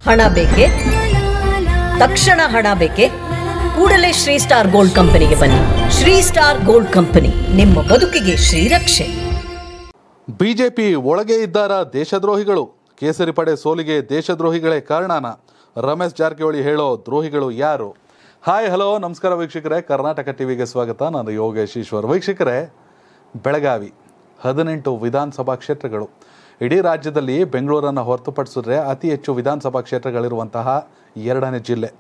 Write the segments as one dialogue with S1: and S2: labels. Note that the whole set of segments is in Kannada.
S1: ಹಣ ಬೇಕೆ ತಕ್ಷಣ ಹಣ ಬೇಕೆ ಕೂಡಲೇ ಶ್ರೀ ಸ್ಟಾರ್ ಗೋಲ್ಡ್ ಕಂಪನಿಗೆ ಬನ್ನಿ ಶ್ರೀ ಸ್ಟಾರ್ ಗೋಲ್ಡ್ ಕಂಪನಿ ನಿಮ್ಮ ಬದುಕಿಗೆ ಶ್ರೀರಕ್ಷೆ
S2: ಬಿಜೆಪಿ ಒಳಗೆ ಇದ್ದಾರ ದೇಶದ್ರೋಹಿಗಳು ಕೇಸರಿ ಪಡೆ ಸೋಲಿಗೆ ದೇಶದ್ರೋಹಿಗಳೇ ಕಾರಣನ ರಮೇಶ್ ಜಾರಕಿಹೊಳಿ ಹೇಳೋ ದ್ರೋಹಿಗಳು ಯಾರು ಹಾಯ್ ಹಲೋ ನಮಸ್ಕಾರ ವೀಕ್ಷಕರೇ ಕರ್ನಾಟಕ ಟಿವಿಗೆ ಸ್ವಾಗತ ನಾನು ಯೋಗೇಶ್ ಈಶ್ವರ್ ವೀಕ್ಷಕರೇ ಬೆಳಗಾವಿ ಹದಿನೆಂಟು ವಿಧಾನಸಭಾ ಕ್ಷೇತ್ರಗಳು ಇಡೀ ರಾಜ್ಯದಲ್ಲಿ ಬೆಂಗಳೂರನ್ನು ಹೊರತುಪಡಿಸಿದ್ರೆ ಅತಿ ಹೆಚ್ಚು ವಿಧಾನಸಭಾ ಕ್ಷೇತ್ರಗಳಿರುವಂತಹ ಎರಡನೇ ಜಿಲ್ಲೆ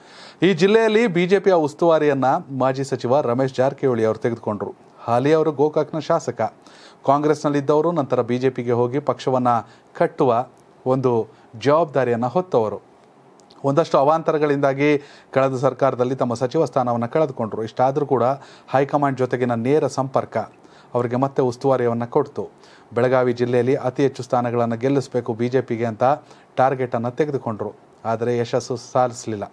S2: ಈ ಜಿಲ್ಲೆಯಲ್ಲಿ ಬಿಜೆಪಿಯ ಉಸ್ತುವಾರಿಯನ್ನ ಮಾಜಿ ಸಚಿವ ರಮೇಶ್ ಜಾರಕಿಹೊಳಿ ಅವರು ತೆಗೆದುಕೊಂಡ್ರು ಹಾಲಿ ಅವರು ಗೋಕಾಕ್ನ ಶಾಸಕ ಕಾಂಗ್ರೆಸ್ನಲ್ಲಿದ್ದವರು ನಂತರ ಬಿಜೆಪಿಗೆ ಹೋಗಿ ಪಕ್ಷವನ್ನ ಕಟ್ಟುವ ಒಂದು ಜವಾಬ್ದಾರಿಯನ್ನು ಹೊತ್ತವರು ಒಂದಷ್ಟು ಅವಾಂತರಗಳಿಂದಾಗಿ ಕಳೆದ ಸರ್ಕಾರದಲ್ಲಿ ತಮ್ಮ ಸಚಿವ ಸ್ಥಾನವನ್ನು ಕಳೆದುಕೊಂಡರು ಇಷ್ಟಾದರೂ ಕೂಡ ಹೈಕಮಾಂಡ್ ಜೊತೆಗಿನ ನೇರ ಸಂಪರ್ಕ ಅವರಿಗೆ ಮತ್ತೆ ಉಸ್ತುವಾರಿಯನ್ನು ಕೊಡ್ತು ಬೆಳಗಾವಿ ಜಿಲ್ಲೆಯಲ್ಲಿ ಅತಿ ಹೆಚ್ಚು ಸ್ಥಾನಗಳನ್ನು ಗೆಲ್ಲಿಸಬೇಕು ಬಿಜೆಪಿಗೆ ಅಂತ ಟಾರ್ಗೆಟನ್ನು ತೆಗೆದುಕೊಂಡರು ಆದರೆ ಯಶಸ್ಸು ಸಾಧಿಸಲಿಲ್ಲ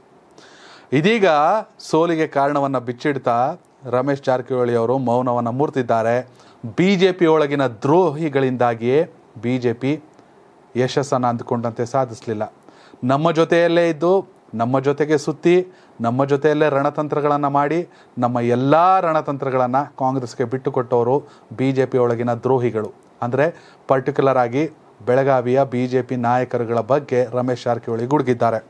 S2: ಇದೀಗ ಸೋಲಿಗೆ ಕಾರಣವನ್ನು ಬಿಚ್ಚಿಡ್ತಾ ರಮೇಶ್ ಜಾರಕಿಹೊಳಿ ಅವರು ಮೌನವನ್ನು ಮುರಿದಿದ್ದಾರೆ ಬಿಜೆಪಿ ಒಳಗಿನ ದ್ರೋಹಿಗಳಿಂದಾಗಿಯೇ ಬಿಜೆಪಿ ಯಶಸ್ಸನ್ನು ಅಂದುಕೊಂಡಂತೆ ಸಾಧಿಸಲಿಲ್ಲ ನಮ್ಮ ಜೊತೆಯಲ್ಲೇ ಇದ್ದು ನಮ್ಮ ಜೊತೆಗೆ ಸುತ್ತಿ ನಮ್ಮ ಜೊತೆಯಲ್ಲೇ ರಣತಂತ್ರಗಳನ್ನು ಮಾಡಿ ನಮ್ಮ ಎಲ್ಲ ರಣತಂತ್ರಗಳನ್ನು ಕಾಂಗ್ರೆಸ್ಗೆ ಬಿಟ್ಟುಕೊಟ್ಟವರು ಬಿ ಜೆ ಪಿ ಒಳಗಿನ ದ್ರೋಹಿಗಳು ಅಂದರೆ ಪರ್ಟಿಕ್ಯುಲರ್ ಆಗಿ ಬೆಳಗಾವಿಯ ಬಿ ಜೆ ಪಿ ನಾಯಕರುಗಳ ಬಗ್ಗೆ ರಮೇಶ್ ಜಾರಕಿಹೊಳಿ ಗುಡುಗಿದ್ದಾರೆ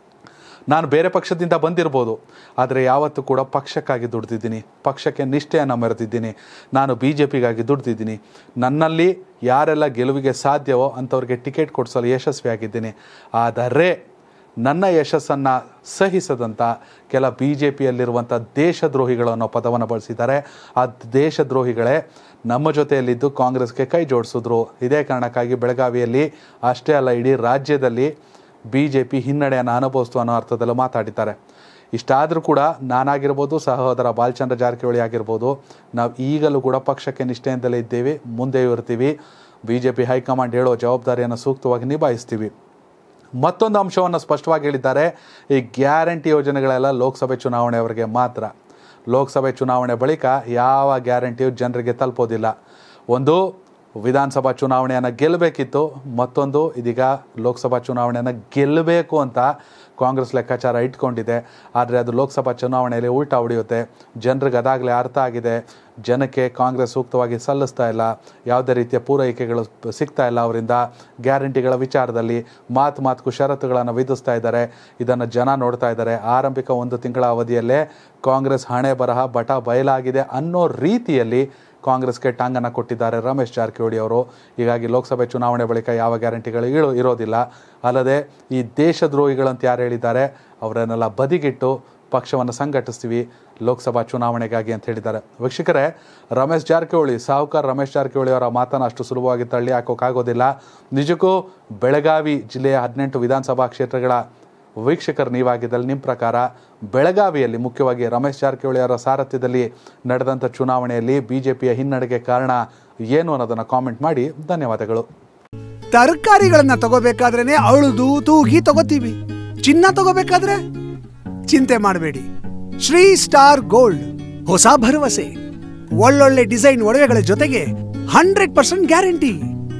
S2: ನಾನು ಬೇರೆ ಪಕ್ಷದಿಂದ ಬಂದಿರ್ಬೋದು ಆದರೆ ಯಾವತ್ತೂ ಕೂಡ ಪಕ್ಷಕ್ಕಾಗಿ ದುಡ್ದಿದ್ದೀನಿ ಪಕ್ಷಕ್ಕೆ ನಿಷ್ಠೆಯನ್ನು ಮೆರೆದಿದ್ದೀನಿ ನಾನು ಬಿ ಜೆ ಪಿಗಾಗಿ ದುಡ್ದಿದ್ದೀನಿ ನನ್ನಲ್ಲಿ ಯಾರೆಲ್ಲ ಗೆಲುವಿಗೆ ಸಾಧ್ಯವೋ ಅಂಥವ್ರಿಗೆ ಟಿಕೆಟ್ ಕೊಡಿಸಲು ಯಶಸ್ವಿಯಾಗಿದ್ದೀನಿ ಆದರೆ ನನ್ನ ಯಶಸ್ಸನ್ನು ಸಹಿಸದಂಥ ಕೆಲ ಬಿ ಜೆ ಪಿಯಲ್ಲಿರುವಂಥ ದೇಶದ್ರೋಹಿಗಳು ಅನ್ನೋ ಪದವನ್ನು ಬಳಸಿದ್ದಾರೆ ಆ ದೇಶದ್ರೋಹಿಗಳೇ ನಮ್ಮ ಜೊತೆಯಲ್ಲಿದ್ದು ಕಾಂಗ್ರೆಸ್ಗೆ ಕೈ ಜೋಡಿಸಿದ್ರು ಇದೇ ಕಾರಣಕ್ಕಾಗಿ ಬೆಳಗಾವಿಯಲ್ಲಿ ಅಷ್ಟೇ ಅಲ್ಲ ಇಡೀ ರಾಜ್ಯದಲ್ಲಿ ಬಿ ಜೆ ಪಿ ಹಿನ್ನಡೆಯನ್ನು ಅನುಭವಿಸ್ತು ಅನ್ನೋ ಅರ್ಥದಲ್ಲೂ ಮಾತಾಡಿದ್ದಾರೆ ಇಷ್ಟಾದರೂ ಕೂಡ ನಾನಾಗಿರ್ಬೋದು ಸಹೋದರ ಬಾಲಚಂದ್ರ ಜಾರಕಿಹೊಳಿ ಆಗಿರ್ಬೋದು ನಾವು ಈಗಲೂ ಕೂಡ ಪಕ್ಷಕ್ಕೆ ನಿಷ್ಠೆಯಿಂದಲೇ ಇದ್ದೇವೆ ಮುಂದೆಯೂ ಇರ್ತೀವಿ ಬಿ ಜೆ ಪಿ ಹೈಕಮಾಂಡ್ ಹೇಳೋ ಜವಾಬ್ದಾರಿಯನ್ನು ಸೂಕ್ತವಾಗಿ ನಿಭಾಯಿಸ್ತೀವಿ ಮತ್ತೊಂದು ಅಂಶವನ್ನು ಸ್ಪಷ್ಟವಾಗಿ ಹೇಳಿದ್ದಾರೆ ಈ ಗ್ಯಾರಂಟಿ ಯೋಜನೆಗಳೆಲ್ಲ ಲೋಕಸಭೆ ಚುನಾವಣೆಯವರೆಗೆ ಮಾತ್ರ ಲೋಕಸಭೆ ಚುನಾವಣೆ ಬಳಿಕ ಯಾವ ಗ್ಯಾರಂಟಿಯು ಜನರಿಗೆ ತಲುಪೋದಿಲ್ಲ ಒಂದು ವಿಧಾನಸಭಾ ಚುನಾವಣೆಯನ್ನು ಗೆಲ್ಲಬೇಕಿತ್ತು ಮತ್ತೊಂದು ಇದೀಗ ಲೋಕಸಭಾ ಚುನಾವಣೆಯನ್ನು ಗೆಲ್ಲಬೇಕು ಅಂತ ಕಾಂಗ್ರೆಸ್ ಲೆಕ್ಕಾಚಾರ ಇಟ್ಕೊಂಡಿದೆ ಆದರೆ ಅದು ಲೋಕಸಭಾ ಚುನಾವಣೆಯಲ್ಲಿ ಉಲ್ಟಾ ಹೊಡೆಯುತ್ತೆ ಜನರಿಗೆ ಅದಾಗಲೇ ಅರ್ಥ ಆಗಿದೆ ಜನಕ್ಕೆ ಕಾಂಗ್ರೆಸ್ ಸೂಕ್ತವಾಗಿ ಸಲ್ಲಿಸ್ತಾ ಇಲ್ಲ ಯಾವುದೇ ರೀತಿಯ ಪೂರೈಕೆಗಳು ಸಿಗ್ತಾ ಇಲ್ಲ ಅವರಿಂದ ಗ್ಯಾರಂಟಿಗಳ ವಿಚಾರದಲ್ಲಿ ಮಾತು ಮಾತುಕು ಷರತ್ತುಗಳನ್ನು ವಿಧಿಸ್ತಾ ಇದ್ದಾರೆ ಇದನ್ನು ಜನ ನೋಡ್ತಾ ಇದ್ದಾರೆ ಆರಂಭಿಕ ಒಂದು ತಿಂಗಳ ಅವಧಿಯಲ್ಲೇ ಕಾಂಗ್ರೆಸ್ ಹಣೆ ಬರಹ ಬಟ ಬಯಲಾಗಿದೆ ಅನ್ನೋ ರೀತಿಯಲ್ಲಿ ಕಾಂಗ್ರೆಸ್ಗೆ ಟಾಂಗನ್ನು ಕೊಟ್ಟಿದ್ದಾರೆ ರಮೇಶ್ ಜಾರಕಿಹೊಳಿ ಅವರು ಹೀಗಾಗಿ ಲೋಕಸಭೆ ಚುನಾವಣೆ ಬಳಿಕ ಯಾವ ಗ್ಯಾರಂಟಿಗಳು ಇರೋ ಇರೋದಿಲ್ಲ ಅಲ್ಲದೆ ಈ ದೇಶದ್ರೋಹಿಗಳಂತ ಯಾರು ಹೇಳಿದ್ದಾರೆ ಅವರನ್ನೆಲ್ಲ ಬದಿಗಿಟ್ಟು ಪಕ್ಷವನ್ನು ಸಂಘಟಿಸ್ತೀವಿ ಲೋಕಸಭಾ ಚುನಾವಣೆಗಾಗಿ ಅಂತ ಹೇಳಿದ್ದಾರೆ ವೀಕ್ಷಕರೇ ರಮೇಶ್ ಜಾರಕಿಹೊಳಿ ಸಾಹುಕಾರ್ ರಮೇಶ್ ಜಾರಕಿಹೊಳಿ ಅವರ ಮಾತನ್ನು ಅಷ್ಟು ಸುಲಭವಾಗಿ ತಳ್ಳಿ ಹಾಕೋಕ್ಕಾಗೋದಿಲ್ಲ ನಿಜಕ್ಕೂ ಬೆಳಗಾವಿ ಜಿಲ್ಲೆಯ ಹದಿನೆಂಟು ವಿಧಾನಸಭಾ ಕ್ಷೇತ್ರಗಳ ವೀಕ್ಷಕರು ನೀವಾಗಿದ್ದಲ್ಲಿ ನಿಮ್ಮ ಪ್ರಕಾರ ಬೆಳಗಾವಿಯಲ್ಲಿ ಮುಖ್ಯವಾಗಿ ರಮೇಶ್ ಜಾರಕಿಹೊಳಿ ಅವರ ಸಾರಥ್ಯದಲ್ಲಿ ನಡೆದಂಥ ಚುನಾವಣೆಯಲ್ಲಿ ಬಿಜೆಪಿಯ ಹಿನ್ನಡೆಗೆ ಕಾರಣ ಏನು ಅನ್ನೋದನ್ನು ಕಾಮೆಂಟ್ ಮಾಡಿ ಧನ್ಯವಾದಗಳು
S3: ತರಕಾರಿಗಳನ್ನ ತಗೋಬೇಕಾದ್ರೇನೆ ಅಳುದು ತೂಗಿ ತಗೋತೀವಿ ಚಿನ್ನ ತಗೋಬೇಕಾದ್ರೆ ಚಿಂತೆ ಮಾಡಬೇಡಿ ಶ್ರೀ ಸ್ಟಾರ್ ಗೋಲ್ಡ್ ಹೊಸ ಭರವಸೆ ಒಳ್ಳೊಳ್ಳೆ ಡಿಸೈನ್ ಒಡವೆಗಳ ಜೊತೆಗೆ ಹಂಡ್ರೆಡ್ ಪರ್ಸೆಂಟ್ ಗ್ಯಾರಂಟಿ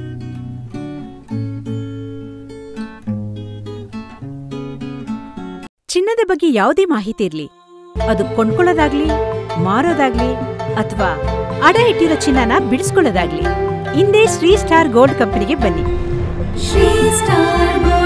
S4: ಚಿನ್ನದ ಬಗ್ಗೆ ಯಾವುದೇ ಮಾಹಿತಿ ಇರ್ಲಿ ಅದು ಕೊಂಡ್ಕೊಳ್ಳೋದಾಗ್ಲಿ ಮಾರೋದಾಗ್ಲಿ ಅಥವಾ ಅಡ ಇಟ್ಟಿರೋ ಚಿನ್ನನ ಬಿಡಿಸ್ಕೊಳ್ಳೋದಾಗ್ಲಿ ಹಿಂದೆ ಶ್ರೀ ಸ್ಟಾರ್ ಗೋಲ್ಡ್ ಕಂಪನಿಗೆ ಬನ್ನಿ
S5: She Star Gold.